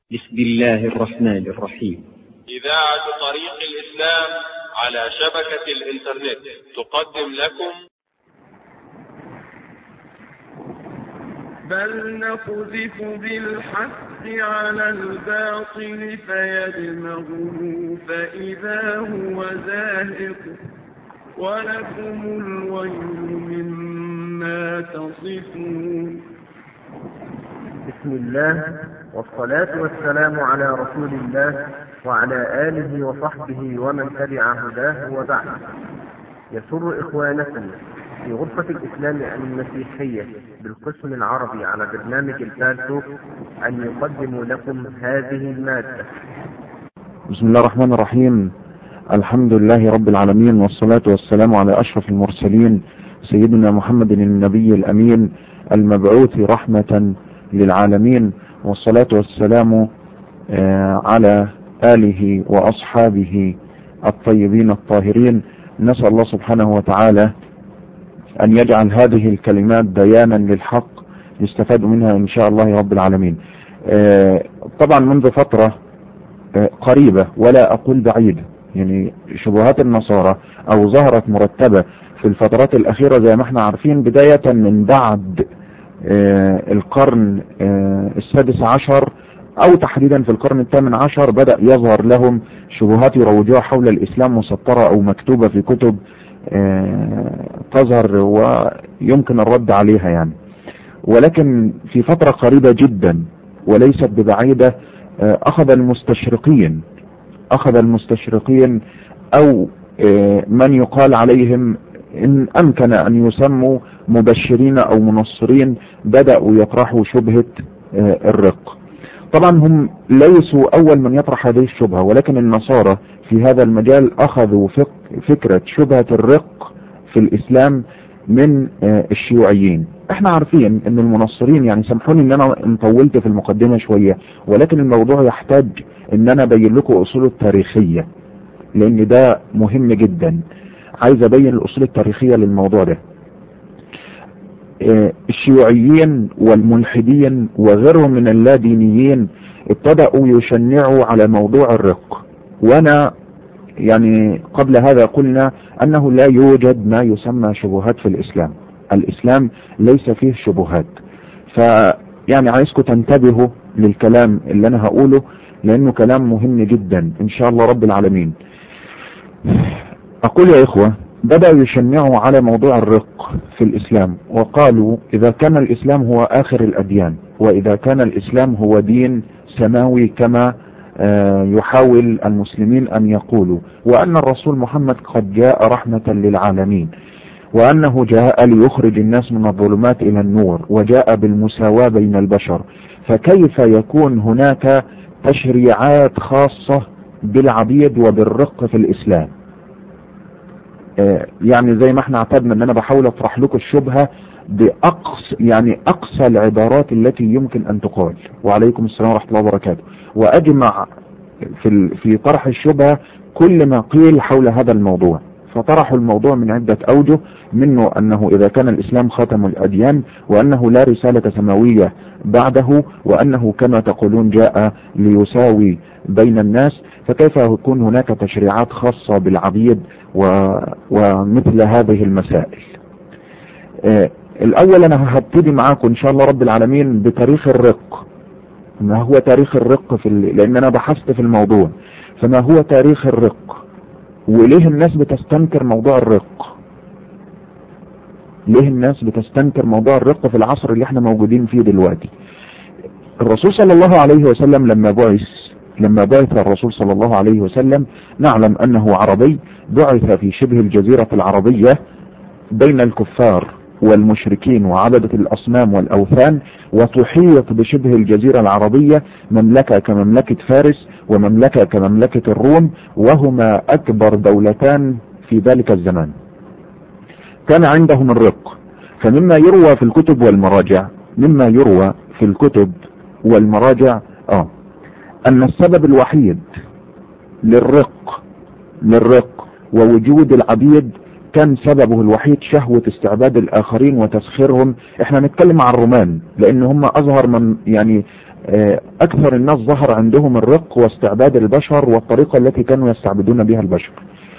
بسم الله الرحمن الرحيم إذاعة طريق الإسلام على شبكة الإنترنت تقدم لكم بل نقذف بالحق على الباطل فيدمغه فإذا هو زاهق ولكم الويل مما تصفون بسم الله والصلاة والسلام على رسول الله وعلى آله وصحبه ومن تبع هداه وبعد يسر إخوانكم في غرفة الإسلام المسيحية بالقسم العربي على برنامج الفالتو أن يقدموا لكم هذه المادة بسم الله الرحمن الرحيم الحمد لله رب العالمين والصلاة والسلام على أشرف المرسلين سيدنا محمد النبي الأمين المبعوث رحمة للعالمين والصلاة والسلام على آله وأصحابه الطيبين الطاهرين نسأل الله سبحانه وتعالى أن يجعل هذه الكلمات بيانا للحق يستفاد منها إن شاء الله رب العالمين طبعا منذ فترة قريبة ولا أقول بعيدة يعني شبهات النصارى أو ظهرت مرتبة في الفترات الأخيرة زي ما احنا عارفين بداية من بعد القرن السادس عشر او تحديدا في القرن الثامن عشر بدأ يظهر لهم شبهات يروجوها حول الاسلام مسطرة او مكتوبة في كتب تظهر ويمكن الرد عليها يعني ولكن في فترة قريبة جدا وليست ببعيدة اخذ المستشرقين اخذ المستشرقين او من يقال عليهم ان امكن ان يسموا مبشرين او منصرين بدأوا يطرحوا شبهة الرق طبعا هم ليسوا اول من يطرح هذه الشبهة ولكن النصارى في هذا المجال اخذوا فكرة شبهة الرق في الاسلام من الشيوعيين احنا عارفين ان المنصرين يعني سامحوني ان انا طولت في المقدمة شوية ولكن الموضوع يحتاج ان انا ابين لكم اصوله التاريخية لان ده مهم جدا عايز ابين الاصول التاريخية للموضوع ده الشيوعيين والملحدين وغيرهم من اللادينيين ابتدأوا يشنعوا على موضوع الرق وانا يعني قبل هذا قلنا انه لا يوجد ما يسمى شبهات في الاسلام الاسلام ليس فيه شبهات فيعني عايزكم تنتبهوا للكلام اللي انا هقوله لانه كلام مهم جدا ان شاء الله رب العالمين اقول يا اخوه بدأوا يشنعوا على موضوع الرق في الإسلام وقالوا إذا كان الإسلام هو آخر الأديان وإذا كان الإسلام هو دين سماوي كما يحاول المسلمين أن يقولوا وأن الرسول محمد قد جاء رحمة للعالمين وأنه جاء ليخرج الناس من الظلمات إلى النور وجاء بالمساواة بين البشر فكيف يكون هناك تشريعات خاصة بالعبيد وبالرق في الإسلام يعني زي ما احنا اعتدنا ان انا بحاول اطرح لكم الشبهه باقصى يعني اقصى العبارات التي يمكن ان تقال وعليكم السلام ورحمه الله وبركاته واجمع في في طرح الشبهه كل ما قيل حول هذا الموضوع فطرحوا الموضوع من عدة أوجه منه أنه إذا كان الإسلام خاتم الأديان وأنه لا رسالة سماوية بعده وأنه كما تقولون جاء ليساوي بين الناس فكيف يكون هناك تشريعات خاصة بالعبيد و... ومثل هذه المسائل آه الأول أنا هبتدي معاكم إن شاء الله رب العالمين بتاريخ الرق ما هو تاريخ الرق في ال... لأن أنا بحثت في الموضوع فما هو تاريخ الرق وليه الناس بتستنكر موضوع الرق ليه الناس بتستنكر موضوع الرق في العصر اللي احنا موجودين فيه دلوقتي الرسول صلى الله عليه وسلم لما بعث لما بعث الرسول صلى الله عليه وسلم نعلم انه عربي بعث في شبه الجزيرة العربية بين الكفار والمشركين وعبدة الاصنام والاوثان وتحيط بشبه الجزيرة العربية مملكة كمملكة فارس ومملكة كمملكة الروم وهما اكبر دولتان في ذلك الزمان كان عندهم الرق فمما يروى في الكتب والمراجع مما يروى في الكتب والمراجع اه ان السبب الوحيد للرق للرق ووجود العبيد كان سببه الوحيد شهوة استعباد الاخرين وتسخيرهم احنا نتكلم عن الرومان لان هم اظهر من يعني آه، اكثر الناس ظهر عندهم الرق واستعباد البشر والطريقة التي كانوا يستعبدون بها البشر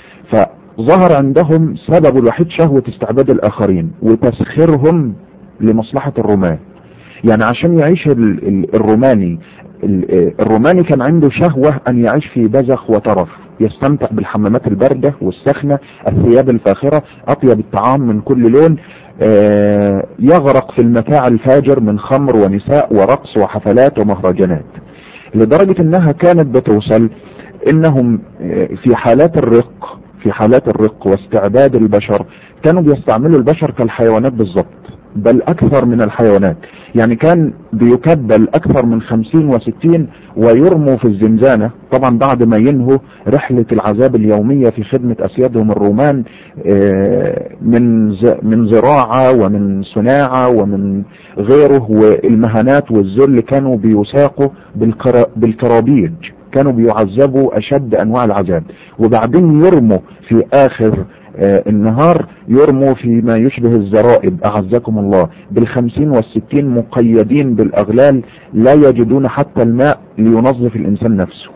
فظهر عندهم سبب الوحيد شهوة استعباد الاخرين وتسخيرهم لمصلحة الرومان يعني عشان يعيش ال- ال- الروماني ال- آه، الروماني كان عنده شهوة ان يعيش في بزخ وترف يستمتع بالحمامات الباردة والسخنة الثياب الفاخرة اطيب الطعام من كل لون آه، يغرق في المتاع الفاجر من خمر ونساء ورقص وحفلات ومهرجانات لدرجة انها كانت بتوصل انهم آه، في حالات الرق في حالات الرق واستعباد البشر كانوا بيستعملوا البشر كالحيوانات بالضبط بل اكثر من الحيوانات يعني كان بيكبل اكثر من خمسين وستين ويرموا في الزنزانة طبعا بعد ما ينهوا رحلة العذاب اليومية في خدمة اسيادهم الرومان آه، من ز- من زراعة ومن صناعة ومن غيره والمهانات والذل كانوا بيساقوا بالكرا- بالكرابيج كانوا بيعذبوا اشد انواع العذاب وبعدين يرموا في اخر آه، النهار يرموا فيما يشبه الزرائب اعزكم الله بالخمسين والستين مقيدين بالاغلال لا يجدون حتى الماء لينظف الانسان نفسه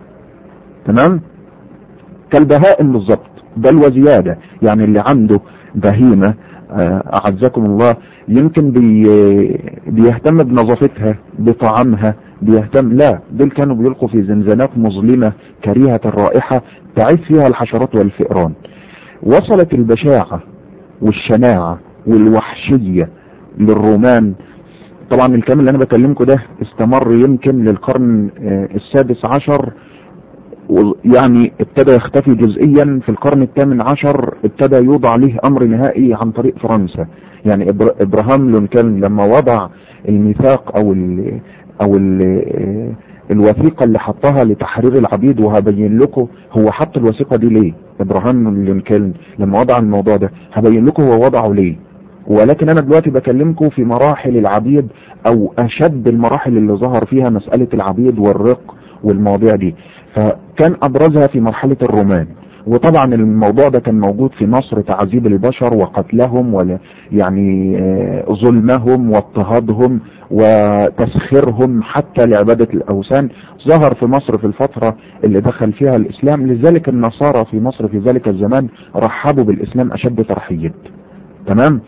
تمام كالبهائم بالضبط بل وزيادة يعني اللي عنده بهيمة آه، أعزكم الله يمكن بي بيهتم بنظافتها بطعامها بيهتم لا دول كانوا بيلقوا في زنزانات مظلمة كريهة الرائحة تعيش فيها الحشرات والفئران وصلت البشاعة والشناعة والوحشية للرومان طبعا الكلام اللي انا بكلمكم ده استمر يمكن للقرن آه، السادس عشر و- يعني ابتدى يختفي جزئيا في القرن الثامن عشر ابتدى يوضع له امر نهائي عن طريق فرنسا يعني إبر- ابراهام لينكولن لما وضع الميثاق او ال او ال الوثيقه اللي حطها لتحرير العبيد وهبين لكم هو حط الوثيقه دي ليه ابراهام لينكولن لما وضع الموضوع ده هبين لكم هو وضعه ليه ولكن انا دلوقتي بكلمكم في مراحل العبيد او اشد المراحل اللي ظهر فيها مسألة العبيد والرق والمواضيع دي فكان ابرزها في مرحلة الرومان وطبعا الموضوع ده كان موجود في مصر تعذيب البشر وقتلهم ولا يعني آه، ظلمهم واضطهادهم وتسخيرهم حتى لعبادة الأوثان ظهر في مصر في الفترة اللي دخل فيها الإسلام لذلك النصارى في مصر في ذلك الزمان رحبوا بالإسلام أشد ترحيب تمام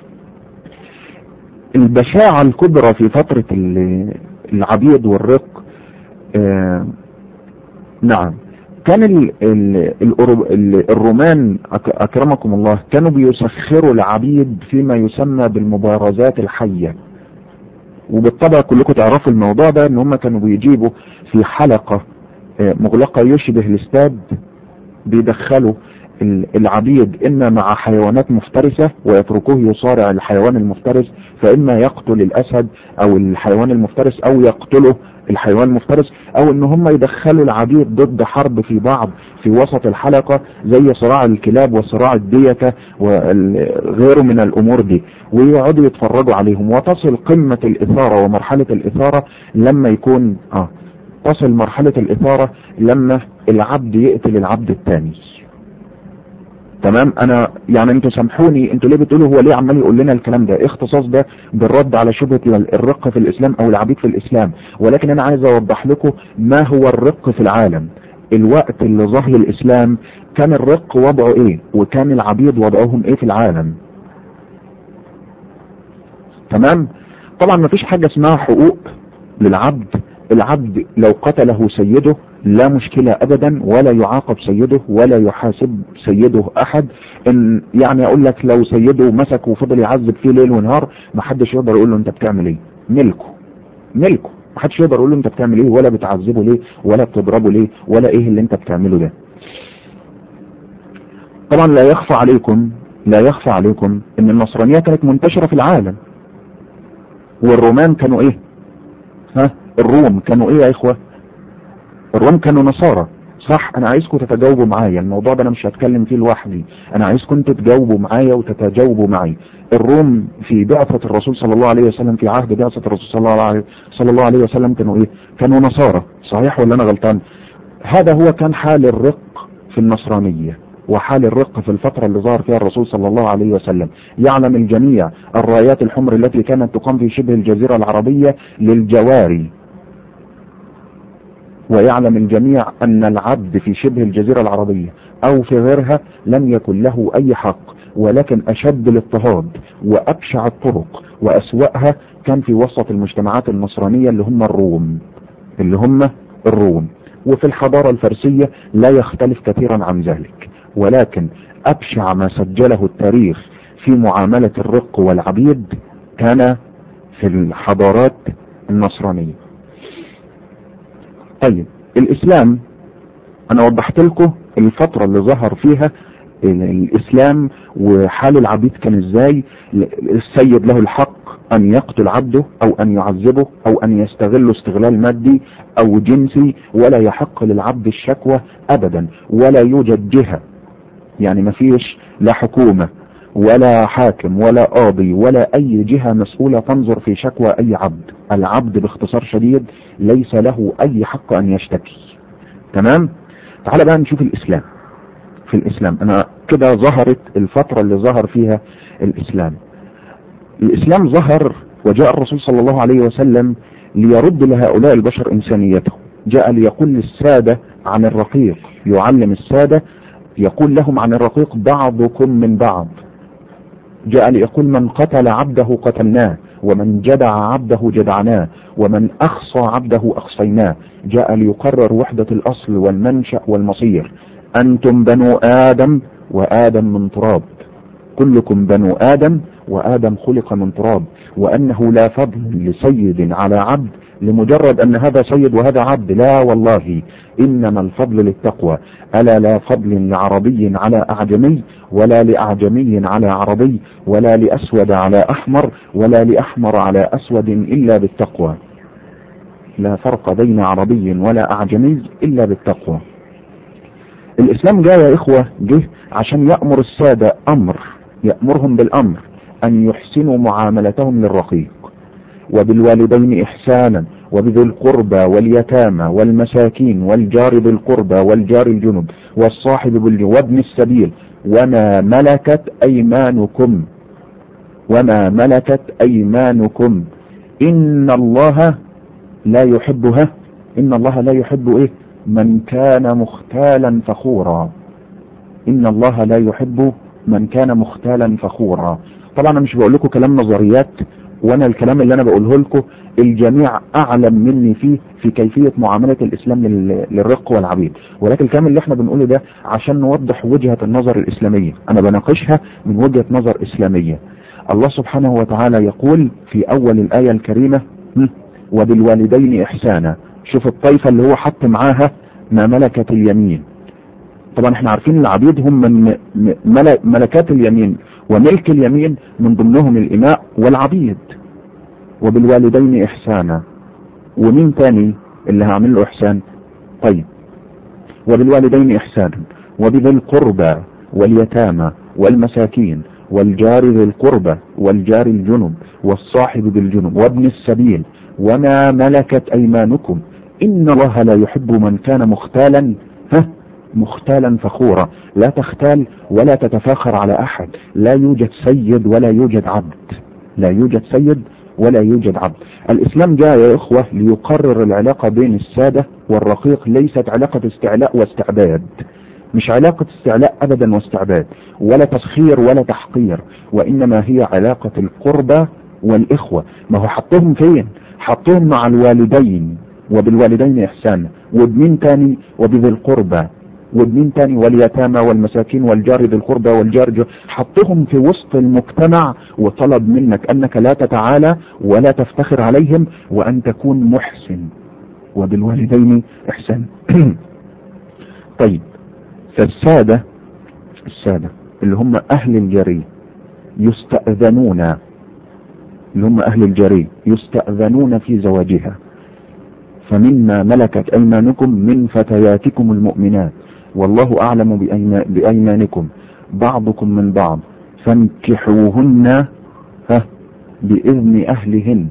البشاعة الكبرى في فترة ال- العبيد والرق آه نعم كان ال ال الأوروب- ال الرومان أك- أكرمكم الله كانوا بيسخروا العبيد فيما يسمى بالمبارزات الحية وبالطبع كلكم تعرفوا الموضوع ده ان هم كانوا بيجيبوا في حلقة آه، مغلقة يشبه الاستاد بيدخلوا ال- العبيد اما مع حيوانات مفترسة ويتركوه يصارع الحيوان المفترس فاما يقتل الاسد او الحيوان المفترس او يقتله الحيوان المفترس او ان هم يدخلوا العبيد ضد حرب في بعض في وسط الحلقة زي صراع الكلاب وصراع الديكة وغيره من الامور دي ويقعدوا يتفرجوا عليهم وتصل قمة الاثارة ومرحلة الاثارة لما يكون اه تصل مرحلة الاثارة لما العبد يقتل العبد الثاني تمام انا يعني انتوا سامحوني انتوا ليه بتقولوا هو ليه عمال يقول لنا الكلام ده اختصاص ده بالرد على شبهه الرق في الاسلام او العبيد في الاسلام ولكن انا عايز اوضح لكم ما هو الرق في العالم الوقت اللي ظهر الاسلام كان الرق وضعه ايه وكان العبيد وضعهم ايه في العالم تمام طبعا ما فيش حاجه اسمها حقوق للعبد العبد لو قتله سيده لا مشكلة ابدا ولا يعاقب سيده ولا يحاسب سيده احد ان يعني اقول لك لو سيده مسك وفضل يعذب فيه ليل ونهار ما حدش يقدر يقول له انت بتعمل ايه ملكه ملكه ما حدش يقدر يقول له انت بتعمل ايه ولا بتعذبه ليه ولا بتضربه ليه ولا ايه اللي انت بتعمله ده طبعا لا يخفى عليكم لا يخفى عليكم ان النصرانية كانت منتشرة في العالم والرومان كانوا ايه ها الروم كانوا ايه يا اخوة الروم كانوا نصارى صح انا عايزكم تتجاوبوا معايا الموضوع ده انا مش هتكلم فيه لوحدي انا عايزكم تتجاوبوا معايا وتتجاوبوا معي الروم في بعثة الرسول صلى الله عليه وسلم في عهد بعثة الرسول صلى الله عليه صلى الله عليه وسلم كانوا ايه كانوا نصارى صحيح ولا انا غلطان هذا هو كان حال الرق في النصرانية وحال الرق في الفترة اللي ظهر فيها الرسول صلى الله عليه وسلم يعلم الجميع الرايات الحمر التي كانت تقام في شبه الجزيرة العربية للجواري ويعلم الجميع أن العبد في شبه الجزيرة العربية أو في غيرها لم يكن له أي حق ولكن أشد الاضطهاد وأبشع الطرق وأسوأها كان في وسط المجتمعات النصرانية اللي هم الروم اللي هم الروم وفي الحضارة الفارسية لا يختلف كثيرا عن ذلك ولكن أبشع ما سجله التاريخ في معاملة الرق والعبيد كان في الحضارات النصرانية طيب الإسلام أنا وضحت لكم الفترة اللي ظهر فيها الإسلام وحال العبيد كان إزاي السيد له الحق أن يقتل عبده أو أن يعذبه أو أن يستغله استغلال مادي أو جنسي ولا يحق للعبد الشكوى أبدا ولا يوجد جهة يعني ما فيش لا حكومة ولا حاكم ولا قاضي ولا أي جهة مسؤولة تنظر في شكوى أي عبد العبد باختصار شديد ليس له أي حق أن يشتكي تمام تعال بقى نشوف الإسلام في الإسلام أنا كده ظهرت الفترة اللي ظهر فيها الإسلام الإسلام ظهر وجاء الرسول صلى الله عليه وسلم ليرد لهؤلاء البشر إنسانيتهم جاء ليقول للسادة عن الرقيق يعلم السادة يقول لهم عن الرقيق بعضكم من بعض جاء ليقول من قتل عبده قتلناه ومن جدع عبده جدعناه ومن أخصى عبده أخصيناه جاء ليقرر وحدة الأصل والمنشأ والمصير أنتم بنو آدم وآدم من تراب كلكم بنو آدم وآدم خلق من تراب وأنه لا فضل لسيد على عبد لمجرد أن هذا سيد وهذا عبد لا والله إنما الفضل للتقوى ألا لا فضل لعربي على أعجمي ولا لأعجمي على عربي ولا لأسود على أحمر ولا لأحمر على أسود إلا بالتقوى لا فرق بين عربي ولا أعجمي إلا بالتقوى الإسلام جاء يا إخوة جه عشان يأمر السادة أمر يأمرهم بالأمر أن يحسنوا معاملتهم للرقيق وبالوالدين إحسانا وبذي القربى واليتامى والمساكين والجار ذي القربى والجار الجنب والصاحب بالجنب وابن السبيل وما ملكت أيمانكم وما ملكت أيمانكم إن الله لا يحبها إن الله لا يحب إيه من كان مختالا فخورا إن الله لا يحب من كان مختالا فخورا طبعا انا مش بقول لكم كلام نظريات وانا الكلام اللي انا بقوله لكم الجميع اعلم مني فيه في كيفية معاملة الاسلام للرق والعبيد ولكن الكلام اللي احنا بنقوله ده عشان نوضح وجهة النظر الاسلامية انا بناقشها من وجهة نظر اسلامية الله سبحانه وتعالى يقول في اول الاية الكريمة وبالوالدين احسانا شوف الطائفة اللي هو حط معاها ما ملكت اليمين طبعا احنا عارفين العبيد هم من ملكات اليمين وملك اليمين من ضمنهم الإماء والعبيد وبالوالدين إحسانا ومين تاني اللي هعمل له إحسان طيب وبالوالدين إحسانا وبذي القربى واليتامى والمساكين والجار ذي القربى والجار الجنب والصاحب بالجنب وابن السبيل وما ملكت أيمانكم إن الله لا يحب من كان مختالا ها مختالا فخورا لا تختال ولا تتفاخر على احد لا يوجد سيد ولا يوجد عبد لا يوجد سيد ولا يوجد عبد الاسلام جاء يا اخوة ليقرر العلاقة بين السادة والرقيق ليست علاقة استعلاء واستعباد مش علاقة استعلاء ابدا واستعباد ولا تسخير ولا تحقير وانما هي علاقة القربة والاخوة ما هو حطهم فين حطهم مع الوالدين وبالوالدين احسانا وبمين تاني وبذي القربى وبمين تاني واليتامى والمساكين والجار ذي القربى والجار حطهم في وسط المجتمع وطلب منك انك لا تتعالى ولا تفتخر عليهم وان تكون محسن وبالوالدين احسان طيب فالسادة السادة اللي هم اهل الجري يستأذنون اللي هم اهل الجري يستأذنون في زواجها فمما ملكت ايمانكم من فتياتكم المؤمنات والله أعلم بأيمانكم بعضكم من بعض فانكحوهن ها بإذن أهلهن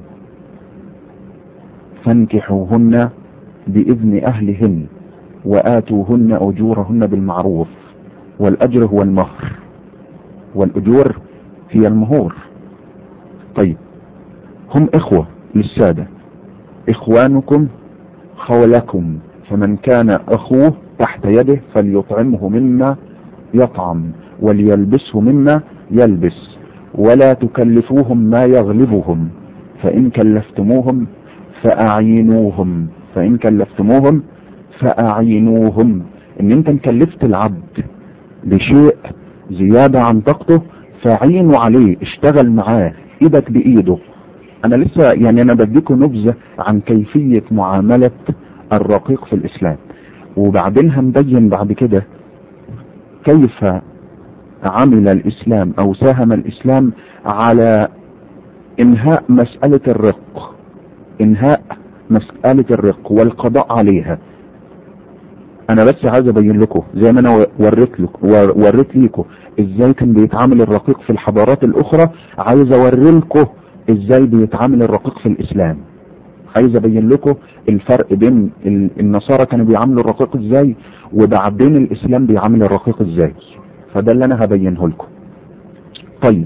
فانكحوهن بإذن أهلهن وآتوهن أجورهن بالمعروف والأجر هو المهر والأجور هي المهور طيب هم إخوة للسادة إخوانكم خولكم فمن كان أخوه تحت يده فليطعمه مما يطعم وليلبسه مما يلبس ولا تكلفوهم ما يغلبهم فإن كلفتموهم فأعينوهم فإن كلفتموهم فأعينوهم إن أنت مكلفت العبد بشيء زيادة عن طاقته فعينوا عليه اشتغل معاه ايدك بايده انا لسه يعني انا بديكم نبذة عن كيفية معاملة الرقيق في الاسلام وبعدين هنبين بعد كده كيف عمل الاسلام او ساهم الاسلام على انهاء مسألة الرق انهاء مسألة الرق والقضاء عليها انا بس عايز ابين لكم زي ما انا وريت لكم وريت ليكم ازاي كان بيتعامل الرقيق في الحضارات الاخرى عايز اوري لكم ازاي بيتعامل الرقيق في الاسلام عايز ابين لكم الفرق بين النصارى كانوا بيعاملوا الرقيق ازاي وبعدين الاسلام بيعامل الرقيق ازاي فده اللي انا هبينه لكم طيب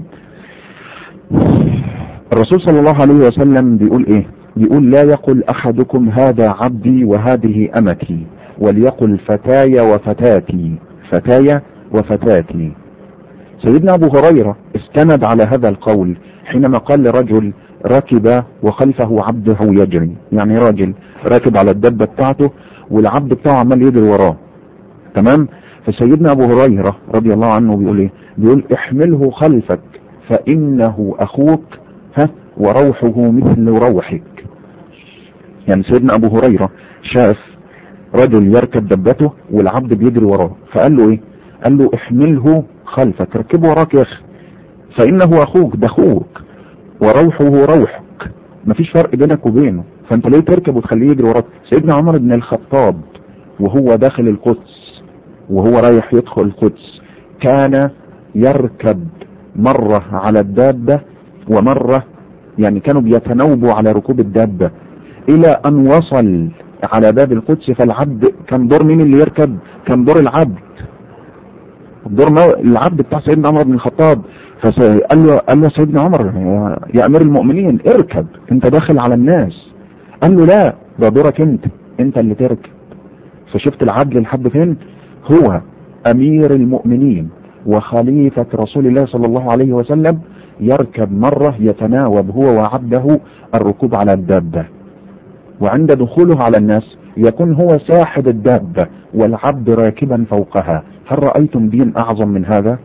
الرسول صلى الله عليه وسلم بيقول ايه بيقول لا يقل احدكم هذا عبدي وهذه امتي وليقل فتاي وفتاتي فتاي وفتاتي سيدنا ابو هريره استند على هذا القول حينما قال لرجل ركب وخلفه عبده يجري يعني راجل راكب على الدبه بتاعته والعبد بتاعه عمال يجري وراه تمام فسيدنا ابو هريره رضي الله عنه بيقول ايه بيقول احمله خلفك فانه اخوك ها وروحه مثل روحك يعني سيدنا ابو هريره شاف رجل يركب دبته والعبد بيجري وراه فقال له ايه قال له احمله خلفك ركبه وراك يا اخي فانه اخوك ده اخوك وروحه روحك مفيش فرق بينك وبينه فانت ليه تركب وتخليه يجري وراك سيدنا عمر بن الخطاب وهو داخل القدس وهو رايح يدخل القدس كان يركب مرة على الدابة ومرة يعني كانوا بيتناوبوا على ركوب الدابة الى ان وصل على باب القدس فالعبد كان دور مين اللي يركب كان دور العبد دور العبد بتاع سيدنا عمر بن الخطاب فقال له قال له سيدنا عمر يا امير المؤمنين اركب انت داخل على الناس قال له لا ده دورك انت انت اللي تركب فشفت العدل لحد فين هو امير المؤمنين وخليفة رسول الله صلى الله عليه وسلم يركب مرة يتناوب هو وعبده الركوب على الدابة وعند دخوله على الناس يكون هو ساحب الدابة والعبد راكبا فوقها هل رأيتم دين أعظم من هذا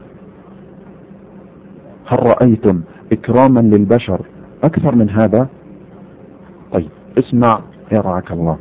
هل رأيتم إكراما للبشر أكثر من هذا طيب اسمع يرعاك الله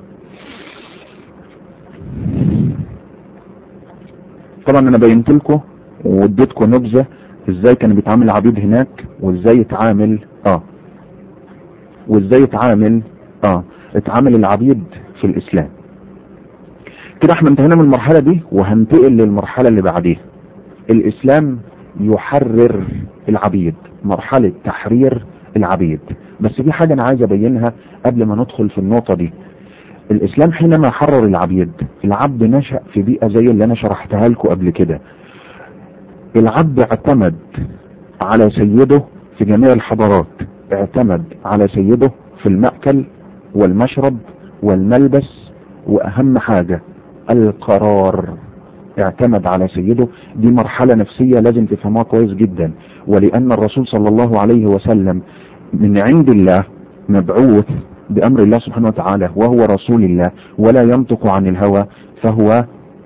طبعا انا بينت لكم واديتكم نبذه ازاي كان بيتعامل العبيد هناك وازاي يتعامل اه وازاي يتعامل اه اتعامل العبيد في الاسلام كده احنا انتهينا من المرحلة دي وهنتقل للمرحلة اللي بعديها الاسلام يحرر العبيد مرحلة تحرير العبيد بس في حاجة انا عايز ابينها قبل ما ندخل في النقطة دي الاسلام حينما حرر العبيد العبد نشأ في بيئة زي اللي انا شرحتها لكم قبل كده العبد اعتمد على سيده في جميع الحضارات اعتمد على سيده في المأكل والمشرب والملبس واهم حاجة القرار اعتمد على سيده دي مرحلة نفسية لازم تفهموها كويس جدا ولأن الرسول صلى الله عليه وسلم من عند الله مبعوث بأمر الله سبحانه وتعالى وهو رسول الله ولا ينطق عن الهوى فهو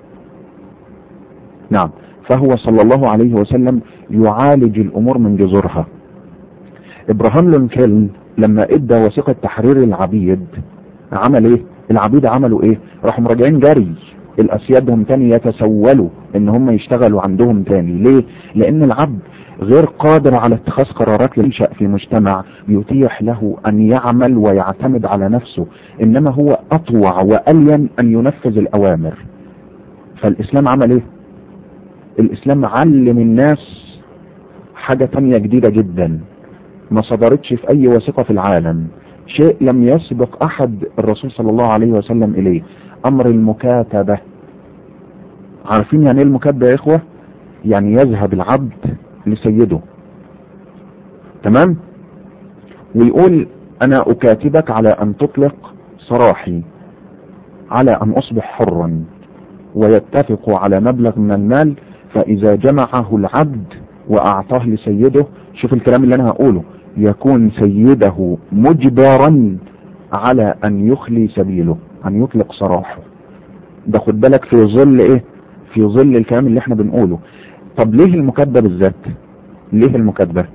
نعم فهو صلى الله عليه وسلم يعالج الأمور من جذورها إبراهام لونكيلن لما ادى وثيقة تحرير العبيد عمل ايه العبيد عملوا ايه راحوا راجعين جري الاسيادهم تاني يتسولوا ان هم يشتغلوا عندهم تاني ليه لان العبد غير قادر على اتخاذ قرارات ينشأ في مجتمع يتيح له ان يعمل ويعتمد على نفسه انما هو اطوع والين ان ينفذ الاوامر فالاسلام عمل ايه الاسلام علم الناس حاجة تانية جديدة جدا ما صدرتش في اي وثيقة في العالم شيء لم يسبق احد الرسول صلى الله عليه وسلم اليه امر المكاتبة عارفين يعني ايه المكاتبة يا اخوة يعني يذهب العبد لسيده تمام ويقول انا اكاتبك على ان تطلق سراحي على أن أصبح حرا ويتفق على مبلغ من المال فإذا جمعه العبد وأعطاه لسيده شوف الكلام اللي أنا هقوله يكون سيده مجبرا على أن يخلي سبيله أن يطلق سراحه ده خد بالك في ظل إيه في ظل الكلام اللي احنا بنقوله طب ليه المكاتبة بالذات ليه المكاتبة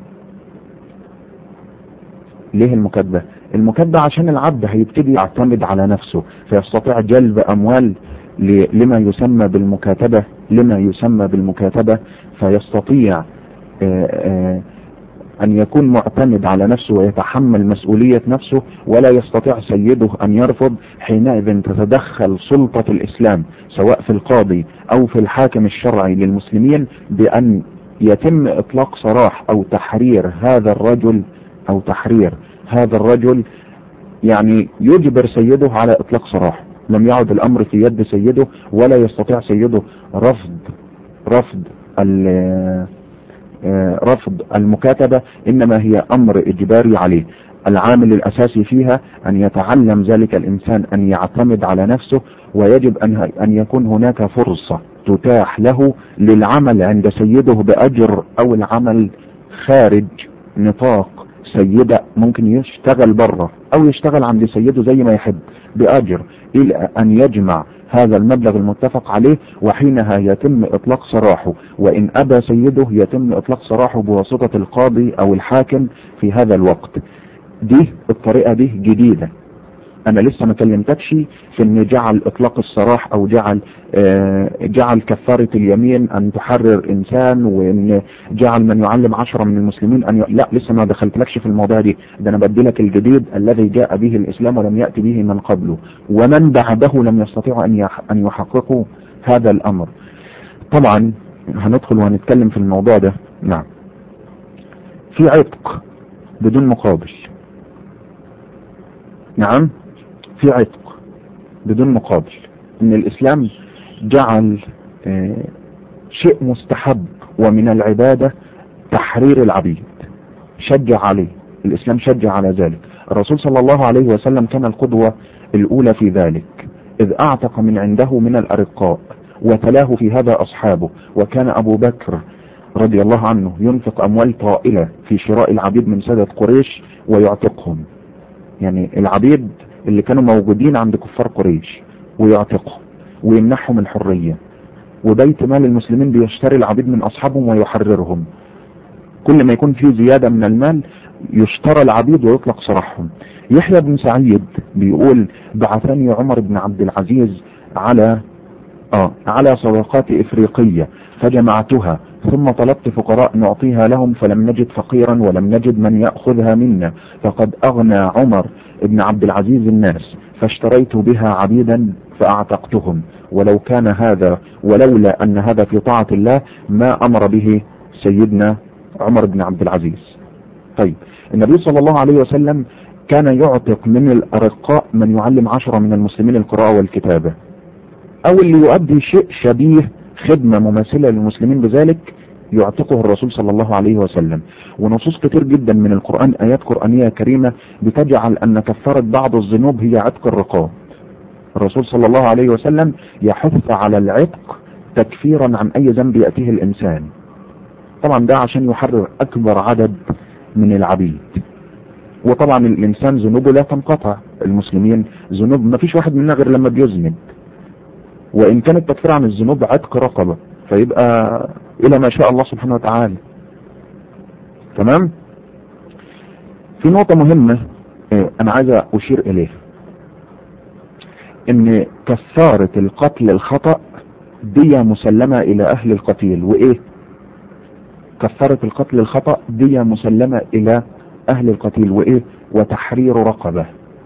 ليه المكاتبة المكاتبة عشان العبد هيبتدي يعتمد على نفسه فيستطيع جلب أموال ل- لما يسمى بالمكاتبة لما يسمى بالمكاتبة فيستطيع آه، آه، أن يكون معتمد على نفسه ويتحمل مسؤولية نفسه ولا يستطيع سيده أن يرفض حينئذ تتدخل سلطة الإسلام سواء في القاضي أو في الحاكم الشرعي للمسلمين بأن يتم إطلاق سراح أو تحرير هذا الرجل أو تحرير هذا الرجل يعني يجبر سيده على إطلاق سراح لم يعد الأمر في يد سيده ولا يستطيع سيده رفض رفض ال- آه، رفض المكاتبة إنما هي أمر إجباري عليه العامل الأساسي فيها أن يتعلم ذلك الإنسان أن يعتمد على نفسه ويجب أن أن يكون هناك فرصة تتاح له للعمل عند سيده بأجر أو العمل خارج نطاق سيدة ممكن يشتغل بره أو يشتغل عند سيده زي ما يحب بأجر إلى أن يجمع هذا المبلغ المتفق عليه وحينها يتم إطلاق سراحه وإن أبى سيده يتم إطلاق سراحه بواسطة القاضي أو الحاكم في هذا الوقت دي الطريقة دي جديدة انا لسه ما كلمتكش في ان جعل اطلاق السراح او جعل آه جعل كفارة اليمين ان تحرر انسان وان جعل من يعلم عشرة من المسلمين ان ي... لا لسه ما دخلتلكش في الموضوع دي ده انا بدي لك الجديد الذي جاء به الاسلام ولم يأتي به من قبله ومن بعده لم يستطيعوا ان يح... ان يحققوا هذا الامر طبعا هندخل وهنتكلم في الموضوع ده نعم في عتق بدون مقابل نعم في عتق بدون مقابل ان الاسلام جعل آه، شيء مستحب ومن العبادة تحرير العبيد شجع عليه الاسلام شجع على ذلك الرسول صلى الله عليه وسلم كان القدوة الاولى في ذلك اذ اعتق من عنده من الارقاء وتلاه في هذا اصحابه وكان ابو بكر رضي الله عنه ينفق اموال طائلة في شراء العبيد من سادة قريش ويعتقهم يعني العبيد اللي كانوا موجودين عند كفار قريش ويعتقهم ويمنحهم الحرية وبيت مال المسلمين بيشتري العبيد من أصحابهم ويحررهم كل ما يكون فيه زيادة من المال يشترى العبيد ويطلق سراحهم يحيى بن سعيد بيقول بعثني عمر بن عبد العزيز على آه على صدقات إفريقية فجمعتها ثم طلبت فقراء نعطيها لهم فلم نجد فقيرا ولم نجد من يأخذها منا فقد أغنى عمر بن عبد العزيز الناس فاشتريت بها عبيدا فأعتقتهم ولو كان هذا ولولا أن هذا في طاعة الله ما أمر به سيدنا عمر بن عبد العزيز طيب النبي صلى الله عليه وسلم كان يعتق من الأرقاء من يعلم عشرة من المسلمين القراءة والكتابة أو اللي يؤدي شيء شبيه خدمة مماثلة للمسلمين بذلك يعتقه الرسول صلى الله عليه وسلم ونصوص كتير جدا من القرآن آيات قرآنية كريمة بتجعل أن كفارة بعض الذنوب هي عتق الرقاب الرسول صلى الله عليه وسلم يحث على العتق تكفيرا عن أي ذنب يأتيه الإنسان طبعا ده عشان يحرر أكبر عدد من العبيد وطبعا الإنسان ذنوبه لا تنقطع المسلمين ذنوب ما فيش واحد منا غير لما بيذنب وإن كان التكفير عن الذنوب عتق رقبة فيبقى إلى ما شاء الله سبحانه وتعالى تمام في نقطة مهمة آه، أنا عايز أشير إليها إن كفارة القتل الخطأ دية مسلمة إلى أهل القتيل وإيه كفارة القتل الخطأ دية مسلمة إلى أهل القتيل وإيه وتحرير رقبة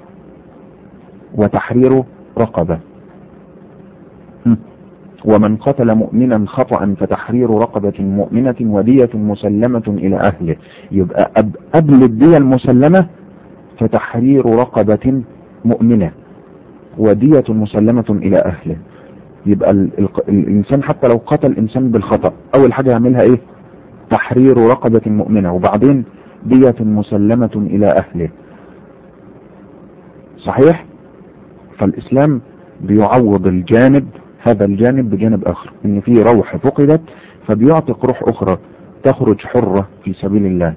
وتحرير رقبة م. ومن قتل مؤمنا خطأ فتحرير رقبة مؤمنة ودية مسلمة إلى أهله يبقى أب- قبل الدية المسلمة فتحرير رقبة مؤمنة ودية مسلمة إلى أهله يبقى ال ال الإنسان حتى لو قتل إنسان بالخطأ أول حاجة يعملها إيه تحرير رقبة مؤمنة وبعدين دية مسلمة إلى أهله صحيح فالإسلام بيعوض الجانب هذا الجانب بجانب اخر ان في روح فقدت فبيعتق روح اخرى تخرج حرة في سبيل الله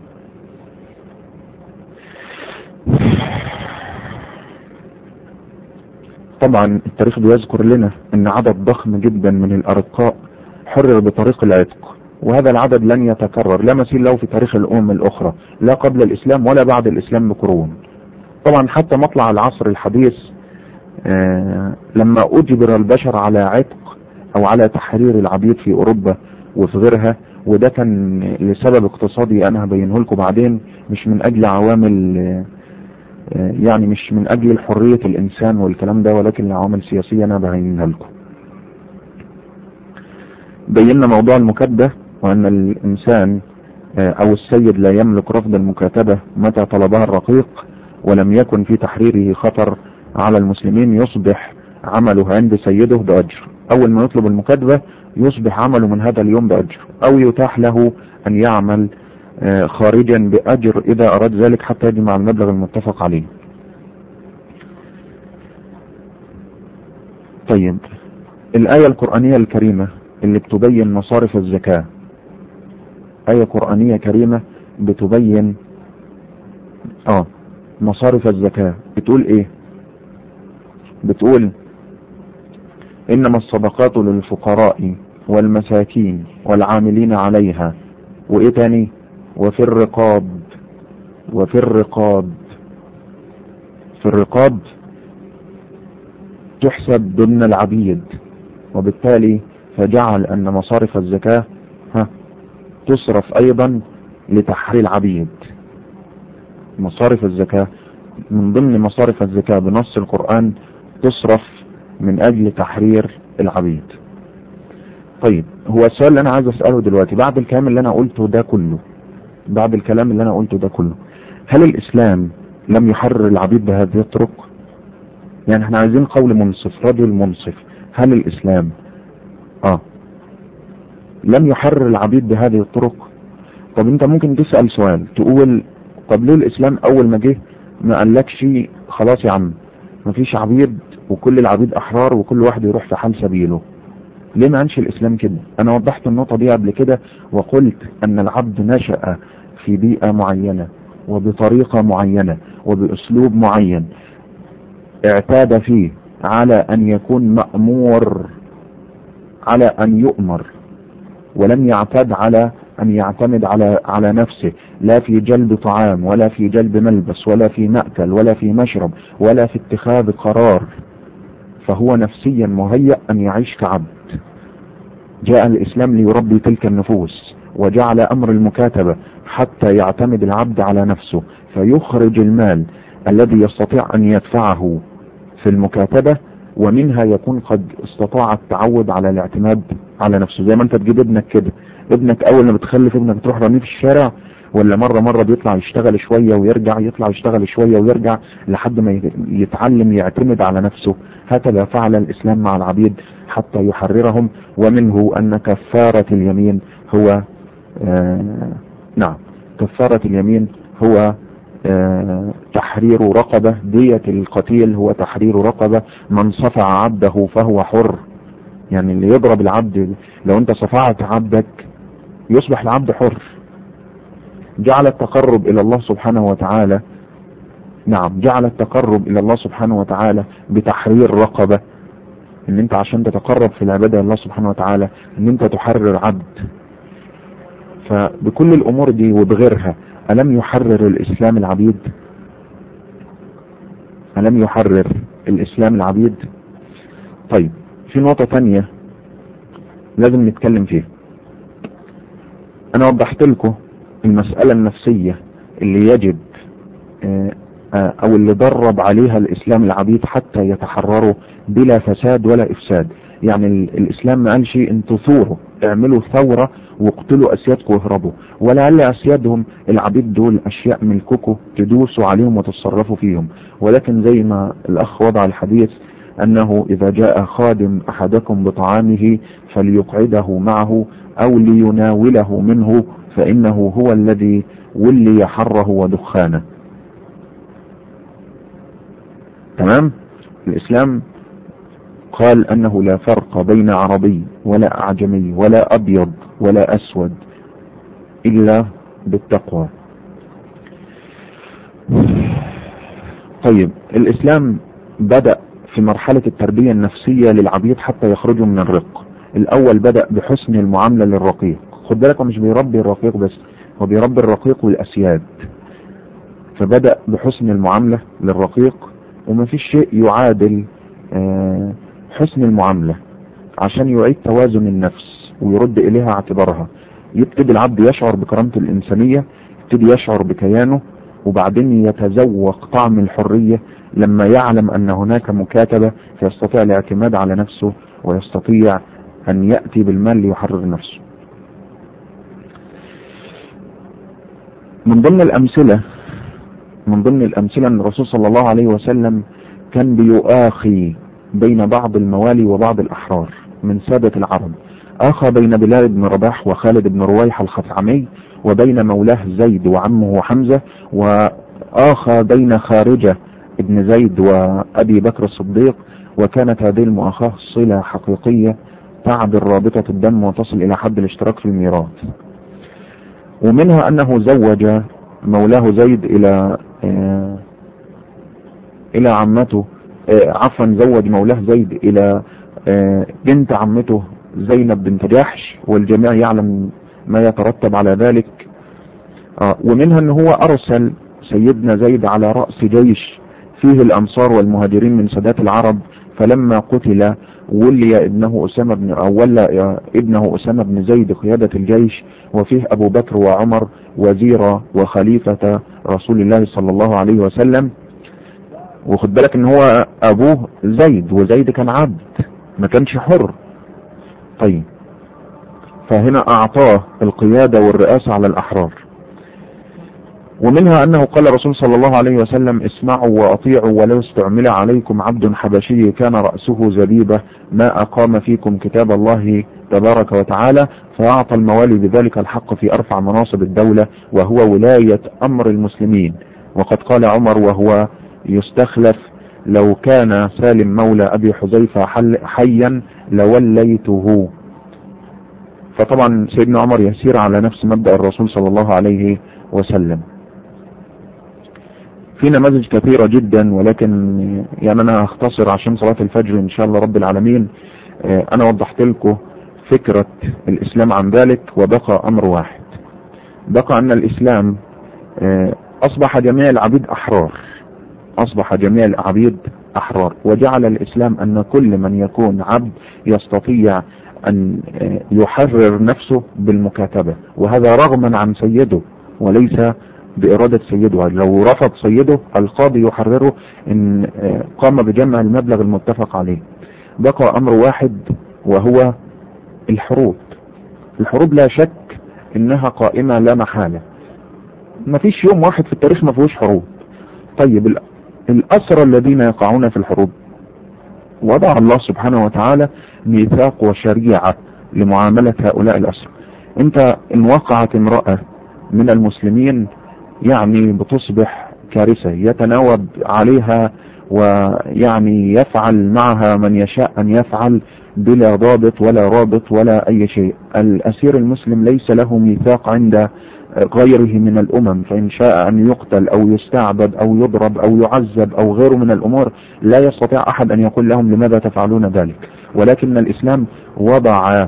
طبعا التاريخ بيذكر لنا ان عدد ضخم جدا من الارقاء حرر بطريق العتق وهذا العدد لن يتكرر لا مثيل له في تاريخ الامم الاخرى لا قبل الاسلام ولا بعد الاسلام بقرون طبعا حتى مطلع العصر الحديث آه لما اجبر البشر على عتق او على تحرير العبيد في اوروبا وفي غيرها وده كان لسبب اقتصادي انا هبينه لكم بعدين مش من اجل عوامل آه يعني مش من اجل حرية الانسان والكلام ده ولكن لعوامل سياسية انا بهينها لكم بينا موضوع المكاتبة وان الانسان او السيد لا يملك رفض المكاتبة متى طلبها الرقيق ولم يكن في تحريره خطر على المسلمين يصبح عمله عند سيده بأجر اول ما يطلب المكاتبة يصبح عمله من هذا اليوم بأجر او يتاح له ان يعمل خارجا بأجر إذا أراد ذلك حتى يجمع المبلغ المتفق عليه طيب الآية القرآنية الكريمة اللي بتبين مصارف الزكاة آية قرآنية كريمة بتبين اه مصارف الزكاة بتقول ايه بتقول انما الصدقات للفقراء والمساكين والعاملين عليها وايه تاني وفي الرقاب وفي الرقاب في الرقاب تحسب ضمن العبيد وبالتالي فجعل ان مصارف الزكاة ها تصرف ايضا لتحرير العبيد مصارف الزكاة من ضمن مصارف الزكاة بنص القرآن تصرف من اجل تحرير العبيد طيب هو السؤال اللي انا عايز اسأله دلوقتي بعد الكلام اللي انا قلته ده كله بعد الكلام اللي انا قلته ده كله هل الاسلام لم يحرر العبيد بهذه الطرق يعني احنا عايزين قول منصف رجل منصف هل الاسلام اه لم يحرر العبيد بهذه الطرق طب انت ممكن تسأل سؤال تقول طب ليه الاسلام اول ما جه ما قالكش خلاص يا عم مفيش عبيد وكل العبيد احرار وكل واحد يروح في حال سبيله ليه ما قالش الاسلام كده انا وضحت النقطة دي قبل كده وقلت ان العبد نشأ في بيئة معينة وبطريقة معينة وباسلوب معين اعتاد فيه على ان يكون مأمور على ان يؤمر ولم يعتاد على ان يعتمد على على نفسه لا في جلب طعام ولا في جلب ملبس ولا في مأكل ولا في مشرب ولا في اتخاذ قرار فهو نفسيا مهيأ ان يعيش كعبد جاء الاسلام ليربي تلك النفوس وجعل امر المكاتبة حتى يعتمد العبد على نفسه فيخرج المال الذي يستطيع ان يدفعه في المكاتبة ومنها يكون قد استطاع التعود على الاعتماد على نفسه زي ما انت تجيب ابنك كده ابنك اول ما بتخلف ابنك تروح رميه في الشارع ولا مرة مرة بيطلع يشتغل شوية ويرجع يطلع يشتغل شوية ويرجع لحد ما يتعلم يعتمد على نفسه هكذا فعل الاسلام مع العبيد حتى يحررهم ومنه ان كفارة اليمين هو آه نعم كفارة اليمين هو آه تحرير رقبة دية القتيل هو تحرير رقبة من صفع عبده فهو حر يعني اللي يضرب العبد لو انت صفعت عبدك يصبح العبد حر جعل التقرب الى الله سبحانه وتعالى نعم جعل التقرب الى الله سبحانه وتعالى بتحرير رقبة ان انت عشان تتقرب في العبادة الله سبحانه وتعالى ان انت تحرر عبد فبكل الامور دي وبغيرها الم يحرر الاسلام العبيد الم يحرر الاسلام العبيد طيب في نقطة تانية لازم نتكلم فيها انا وضحت لكم المسألة النفسية اللي يجب او اللي درب عليها الاسلام العبيد حتى يتحرروا بلا فساد ولا افساد يعني الاسلام ما قالش انتوا ثوروا اعملوا ثورة واقتلوا اسيادكم واهربوا ولا قال اسيادهم العبيد دول اشياء ملككم تدوسوا عليهم وتتصرفوا فيهم ولكن زي ما الاخ وضع الحديث انه اذا جاء خادم احدكم بطعامه فليقعده معه او ليناوله منه فانه هو الذي ولي حره ودخانه تمام الاسلام قال أنه لا فرق بين عربي ولا أعجمي ولا أبيض ولا أسود إلا بالتقوى طيب الإسلام بدأ في مرحلة التربية النفسية للعبيد حتى يخرجوا من الرق الأول بدأ بحسن المعاملة للرقيق خد بالك هو مش بيربي الرقيق بس هو بيربي الرقيق والأسياد فبدأ بحسن المعاملة للرقيق وما فيش شيء يعادل آه، حسن المعاملة عشان يعيد توازن النفس ويرد إليها اعتبارها يبتدي العبد يشعر بكرامته الإنسانية يبتدي يشعر بكيانه وبعدين يتذوق طعم الحرية لما يعلم أن هناك مكاتبة فيستطيع الاعتماد على نفسه ويستطيع أن يأتي بالمال ليحرر نفسه من ضمن الأمثلة من ضمن الأمثلة أن الرسول صلى الله عليه وسلم كان بيؤاخي بين بعض الموالي وبعض الأحرار من سادة العرب آخى بين بلال بن رباح وخالد بن رويح الخثعمي وبين مولاه زيد وعمه حمزة وآخى بين خارجة ابن زيد وأبي بكر الصديق وكانت هذه المؤاخاة صلة حقيقية تعبر رابطة الدم وتصل إلى حد الاشتراك في الميراث ومنها أنه زوج مولاه زيد إلى آه إلى عمته آه عفوا زوج مولاه زيد إلى آه بنت عمته زينب بنت جحش والجميع يعلم ما يترتب على ذلك آه ومنها أنه هو أرسل سيدنا زيد على رأس جيش فيه الأنصار والمهاجرين من سادات العرب فلما قتل ولي ابنه أسامة بن أو ولى ابنه أسامة بن زيد قيادة الجيش وفيه أبو بكر وعمر وزيرا وخليفة رسول الله صلى الله عليه وسلم وخد بالك ان هو ابوه زيد وزيد كان عبد ما كانش حر طيب فهنا اعطاه القيادة والرئاسة على الاحرار ومنها انه قال الرسول صلى الله عليه وسلم اسمعوا واطيعوا ولو استعمل عليكم عبد حبشي كان رأسه زبيبة ما اقام فيكم كتاب الله تبارك وتعالى فاعطى الموالي بذلك الحق في ارفع مناصب الدولة وهو ولاية امر المسلمين وقد قال عمر وهو يستخلف لو كان سالم مولى ابي حذيفة حيا لوليته فطبعا سيدنا عمر يسير على نفس مبدأ الرسول صلى الله عليه وسلم في نماذج كثيرة جدا ولكن يعني انا هختصر عشان صلاة الفجر ان شاء الله رب العالمين انا وضحت لكم فكرة الاسلام عن ذلك وبقى امر واحد بقى ان الاسلام اصبح جميع العبيد احرار اصبح جميع العبيد احرار وجعل الاسلام ان كل من يكون عبد يستطيع ان يحرر نفسه بالمكاتبة وهذا رغما عن سيده وليس بإرادة سيده لو رفض سيده القاضي يحرره إن قام بجمع المبلغ المتفق عليه بقى أمر واحد وهو الحروب الحروب لا شك إنها قائمة لا محالة ما فيش يوم واحد في التاريخ ما فيهوش حروب طيب الأسرى الذين يقعون في الحروب وضع الله سبحانه وتعالى ميثاق وشريعة لمعاملة هؤلاء الأسرى انت ان وقعت امرأة من المسلمين يعني بتصبح كارثة يتناوب عليها ويعني يفعل معها من يشاء أن يفعل بلا ضابط ولا رابط ولا أي شيء الأسير المسلم ليس له ميثاق عند غيره من الأمم فإن شاء أن يقتل أو يستعبد أو يضرب أو يعذب أو غيره من الأمور لا يستطيع أحد أن يقول لهم لماذا تفعلون ذلك ولكن الإسلام وضع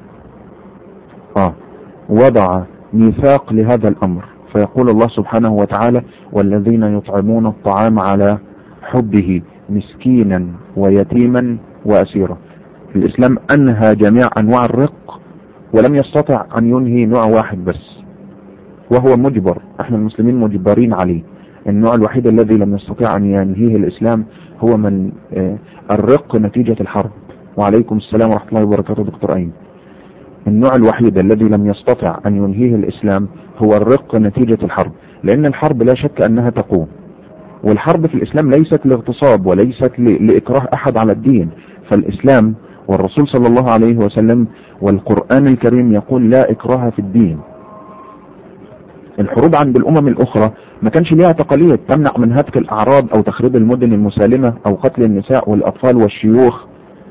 آه وضع ميثاق لهذا الأمر فيقول الله سبحانه وتعالى والذين يطعمون الطعام على حبه مسكينا ويتيما وأسيرا الإسلام أنهى جميع أنواع الرق ولم يستطع أن ينهي نوع واحد بس وهو مجبر احنا المسلمين مجبرين عليه النوع الوحيد الذي لم يستطيع أن ينهيه الإسلام هو من الرق نتيجة الحرب وعليكم السلام ورحمة الله وبركاته دكتور أين النوع الوحيد الذي لم يستطع أن ينهيه الإسلام هو الرق نتيجة الحرب لأن الحرب لا شك أنها تقوم والحرب في الإسلام ليست لاغتصاب وليست لإكراه أحد على الدين فالإسلام والرسول صلى الله عليه وسلم والقرآن الكريم يقول لا إكراه في الدين الحروب عند الأمم الأخرى ما كانش ليها تقاليد تمنع من هتك الأعراض أو تخريب المدن المسالمة أو قتل النساء والأطفال والشيوخ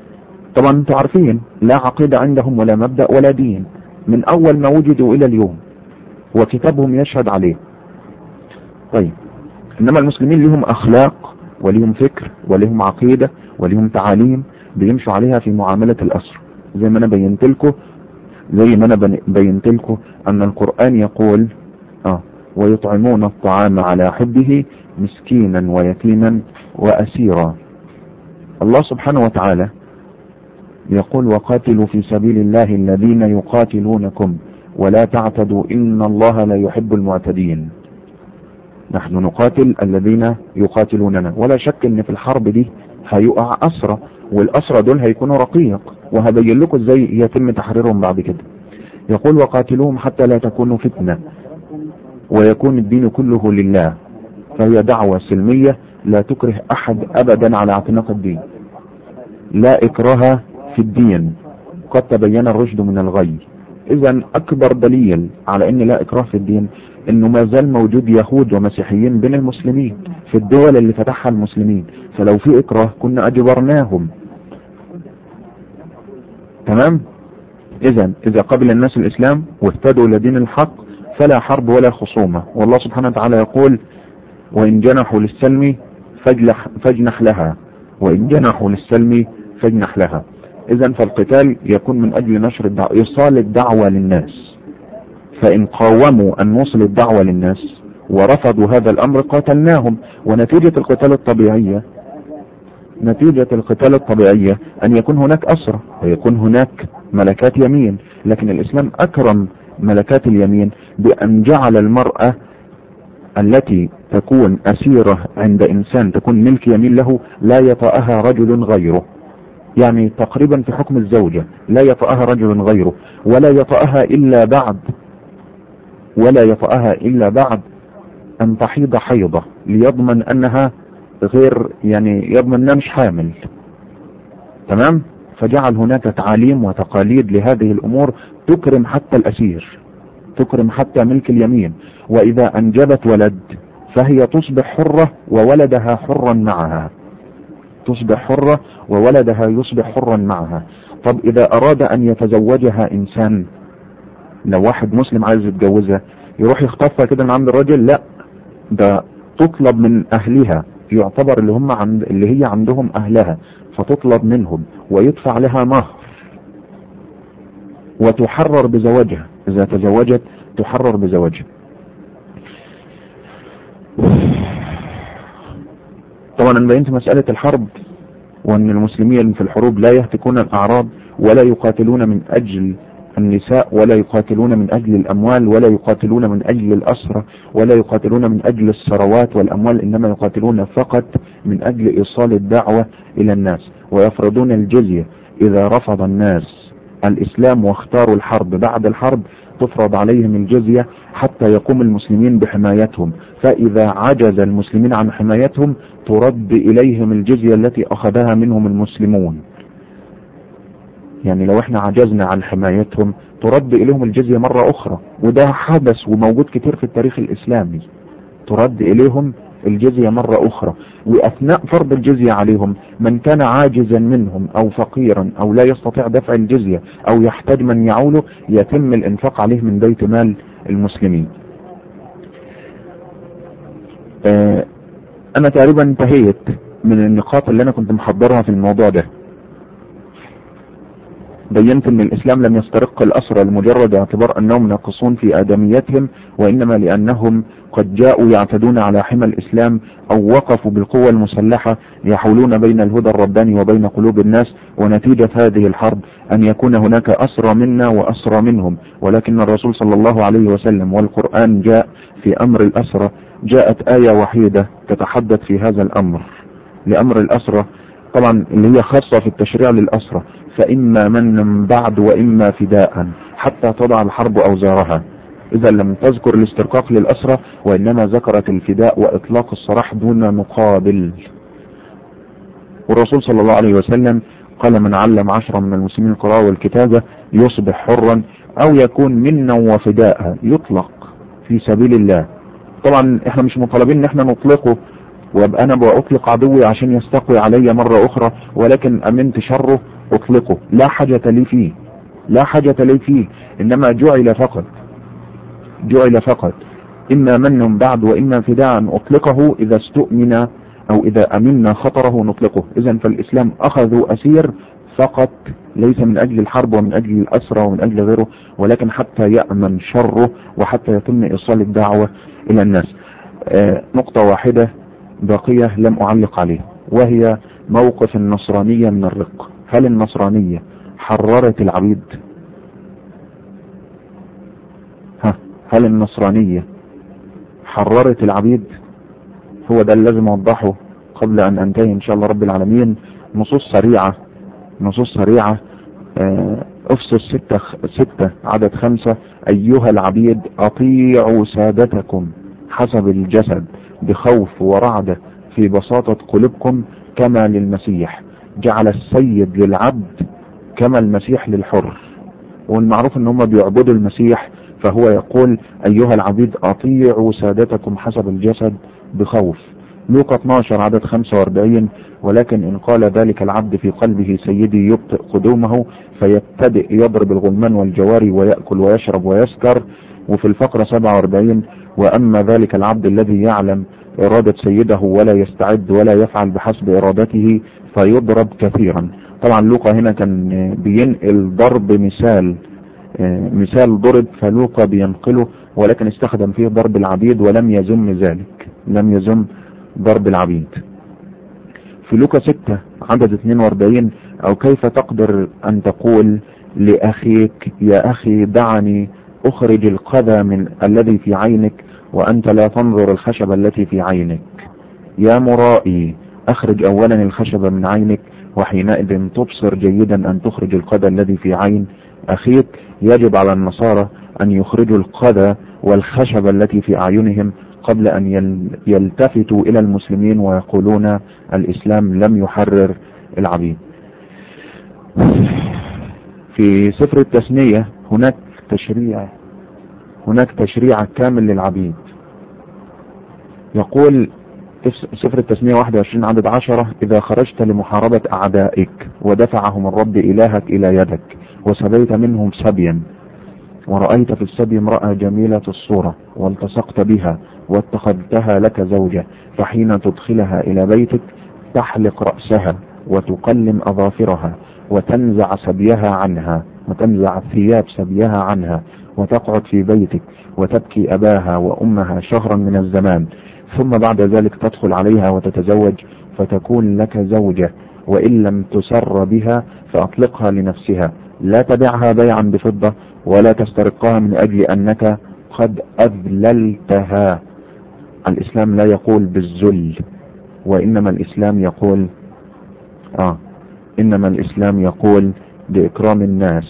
طبعا انتوا عارفين لا عقيدة عندهم ولا مبدأ ولا دين من اول ما وجدوا الى اليوم وكتابهم يشهد عليه طيب انما المسلمين لهم اخلاق ولهم فكر ولهم عقيدة ولهم تعاليم بيمشوا عليها في معاملة الاسر زي ما انا بينت لكم زي ما انا بن- بينت لكم ان القرآن يقول اه ويطعمون الطعام على حبه مسكينا ويتيما واسيرا الله سبحانه وتعالى يقول وقاتلوا في سبيل الله الذين يقاتلونكم ولا تعتدوا ان الله لا يحب المعتدين نحن نقاتل الذين يقاتلوننا ولا شك ان في الحرب دي هيقع اسرى والاسرى دول هيكونوا رقيق وهبين لكم ازاي يتم تحريرهم بعد كده يقول وقاتلوهم حتى لا تكونوا فتنه ويكون الدين كله لله فهي دعوه سلميه لا تكره احد ابدا على اعتناق الدين لا اكراه في الدين قد تبين الرشد من الغي اذا اكبر دليل على ان لا اكراه في الدين انه ما زال موجود يهود ومسيحيين بين المسلمين في الدول اللي فتحها المسلمين فلو في اكراه كنا اجبرناهم تمام اذا اذا قبل الناس الاسلام واهتدوا الى دين الحق فلا حرب ولا خصومه والله سبحانه وتعالى يقول وان جنحوا للسلم فاجنح, فاجنح لها وان جنحوا للسلم فاجنح لها اذا فالقتال يكون من اجل نشر الدعوة ايصال الدعوة للناس فان قاوموا ان نوصل الدعوة للناس ورفضوا هذا الامر قاتلناهم ونتيجة القتال الطبيعية نتيجة القتال الطبيعية ان يكون هناك اسرى ويكون هناك ملكات يمين لكن الاسلام اكرم ملكات اليمين بان جعل المرأة التي تكون اسيرة عند انسان تكون ملك يمين له لا يطأها رجل غيره يعني تقريبا في حكم الزوجة لا يطأها رجل غيره ولا يطأها الا بعد ولا يطأها الا بعد ان تحيض حيضة ليضمن انها غير يعني يضمن انها مش حامل تمام فجعل هناك تعاليم وتقاليد لهذه الامور تكرم حتى الاسير تكرم حتى ملك اليمين واذا انجبت ولد فهي تصبح حرة وولدها حرا معها تصبح حرة وولدها يصبح حرا معها طب اذا اراد ان يتزوجها انسان لو واحد مسلم عايز يتجوزها يروح يخطفها كده من عند الراجل لا ده تطلب من اهلها يعتبر اللي هم عند اللي هي عندهم اهلها فتطلب منهم ويدفع لها مهر وتحرر بزواجها اذا تزوجت تحرر بزواجها طبعا انا بينت مسألة الحرب وان المسلمين في الحروب لا يهتكون الاعراض ولا يقاتلون من اجل النساء ولا يقاتلون من اجل الاموال ولا يقاتلون من اجل الاسرة ولا يقاتلون من اجل الثروات والاموال انما يقاتلون فقط من اجل ايصال الدعوة الى الناس ويفرضون الجزية اذا رفض الناس الاسلام واختاروا الحرب بعد الحرب تفرض عليهم الجزية حتى يقوم المسلمين بحمايتهم فاذا عجز المسلمين عن حمايتهم ترد اليهم الجزية التي اخذها منهم المسلمون يعني لو احنا عجزنا عن حمايتهم ترد اليهم الجزية مرة اخرى وده حدث وموجود كتير في التاريخ الاسلامي ترد اليهم الجزية مرة اخرى واثناء فرض الجزية عليهم من كان عاجزا منهم او فقيرا او لا يستطيع دفع الجزية او يحتاج من يعوله يتم الانفاق عليه من بيت مال المسلمين آه انا تقريبا انتهيت من النقاط اللي انا كنت محضرها في الموضوع ده بينت ان الاسلام لم يسترق الاسرى لمجرد اعتبار انهم ناقصون في ادميتهم وانما لانهم قد جاءوا يعتدون على حمى الاسلام او وقفوا بالقوة المسلحة يحولون بين الهدى الرباني وبين قلوب الناس ونتيجة هذه الحرب ان يكون هناك اسرى منا واسرى منهم ولكن الرسول صلى الله عليه وسلم والقرآن جاء في امر الاسرى جاءت آية وحيدة تتحدث في هذا الامر لامر الاسرى طبعا اللي هي خاصة في التشريع للاسرى فإما من بعد وإما فداء حتى تضع الحرب أوزارها إذا لم تذكر الاسترقاق للأسرة وإنما ذكرت الفداء وإطلاق السراح دون مقابل والرسول صلى الله عليه وسلم قال من علم عشرا من المسلمين القراءة والكتابة يصبح حرا أو يكون منا وفداء يطلق في سبيل الله طبعا احنا مش مطالبين ان احنا نطلقه وابقى انا بأطلق عدوي عشان يستقوي علي مرة اخرى ولكن امنت شره اطلقه لا حاجة لي فيه لا حاجة لي فيه انما جعل فقط جعل فقط اما من بعد واما فداء اطلقه اذا استؤمن او اذا امنا خطره نطلقه اذا فالاسلام اخذوا اسير فقط ليس من اجل الحرب ومن اجل الاسرى ومن اجل غيره ولكن حتى يأمن شره وحتى يتم ايصال الدعوة الى الناس آه نقطة واحدة باقية لم اعلق عليها وهي موقف النصرانية من الرق هل النصرانية حررت العبيد ها هل النصرانية حررت العبيد هو ده اللي لازم اوضحه قبل ان انتهي ان شاء الله رب العالمين نصوص سريعة نصوص سريعة آه، افصل ستة, ستة عدد خمسة ايها العبيد اطيعوا سادتكم حسب الجسد بخوف ورعدة في بساطة قلوبكم كما للمسيح جعل السيد للعبد كما المسيح للحر والمعروف ان هم بيعبدوا المسيح فهو يقول ايها العبيد اطيعوا سادتكم حسب الجسد بخوف لوقا 12 عدد 45 ولكن ان قال ذلك العبد في قلبه سيدي يبطئ قدومه فيبتدئ يضرب الغلمان والجواري ويأكل ويشرب ويسكر وفي الفقرة 47 واما ذلك العبد الذي يعلم ارادة سيده ولا يستعد ولا يفعل بحسب ارادته فيضرب كثيرا طبعا لوقا هنا كان بينقل ضرب مثال مثال ضرب فلوقا بينقله ولكن استخدم فيه ضرب العبيد ولم يذم ذلك لم يذم ضرب العبيد في لوقا 6 عدد 42 او كيف تقدر ان تقول لاخيك يا اخي دعني اخرج القذى من الذي في عينك وانت لا تنظر الخشبة التي في عينك يا مرائي اخرج اولا الخشبة من عينك وحينئذ تبصر جيدا ان تخرج القذى الذي في عين اخيك يجب على النصارى ان يخرجوا القذى والخشبة التي في اعينهم قبل ان يلتفتوا الى المسلمين ويقولون الاسلام لم يحرر العبيد في سفر التثنية هناك تشريع هناك تشريع كامل للعبيد يقول سفر التثنية 21 عدد 10 إذا خرجت لمحاربة أعدائك ودفعهم الرب إلهك إلى يدك وسبيت منهم سبيا ورأيت في السبي امرأة جميلة الصورة والتصقت بها واتخذتها لك زوجة فحين تدخلها إلى بيتك تحلق رأسها وتقلم أظافرها وتنزع سبيها عنها وتنزع ثياب سبيها عنها وتقعد في بيتك وتبكي أباها وأمها شهرا من الزمان ثم بعد ذلك تدخل عليها وتتزوج فتكون لك زوجة وإن لم تسر بها فأطلقها لنفسها لا تبعها بيعا بفضة ولا تسترقها من أجل أنك قد أذللتها الإسلام لا يقول بالذل وإنما الإسلام يقول آه إنما الإسلام يقول بإكرام الناس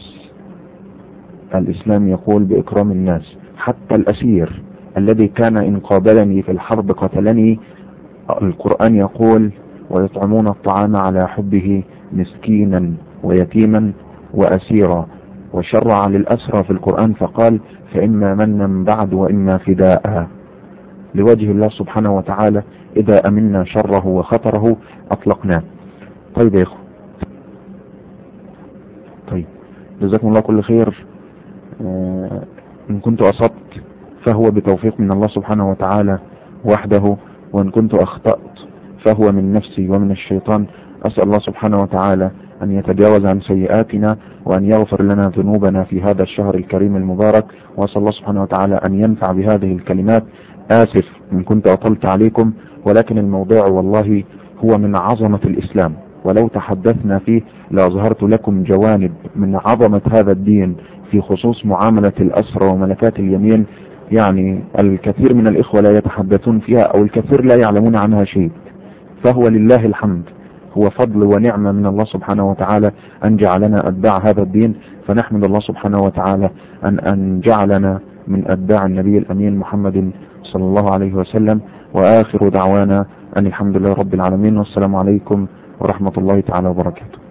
الإسلام يقول بإكرام الناس حتى الأسير الذي كان إن قابلني في الحرب قتلني القرآن يقول ويطعمون الطعام على حبه مسكينا ويتيما وأسيرا وشرع للأسرى في القرآن فقال فإما منا بعد وإما فداء لوجه الله سبحانه وتعالى إذا أمنا شره وخطره أطلقناه طيب يا إخوة طيب جزاكم الله كل خير آه إن كنت أصبت فهو بتوفيق من الله سبحانه وتعالى وحده وإن كنت أخطأت فهو من نفسي ومن الشيطان أسأل الله سبحانه وتعالى أن يتجاوز عن سيئاتنا وأن يغفر لنا ذنوبنا في هذا الشهر الكريم المبارك وأسأل الله سبحانه وتعالى أن ينفع بهذه الكلمات آسف إن كنت أطلت عليكم ولكن الموضوع والله هو من عظمة الإسلام ولو تحدثنا فيه لأظهرت لكم جوانب من عظمة هذا الدين في خصوص معاملة الأسرى وملكات اليمين يعني الكثير من الإخوة لا يتحدثون فيها أو الكثير لا يعلمون عنها شيء فهو لله الحمد هو فضل ونعمة من الله سبحانه وتعالى أن جعلنا أتباع هذا الدين فنحمد الله سبحانه وتعالى أن أن جعلنا من أتباع النبي الأمين محمد صلى الله عليه وسلم وآخر دعوانا أن الحمد لله رب العالمين والسلام عليكم ورحمة الله تعالى وبركاته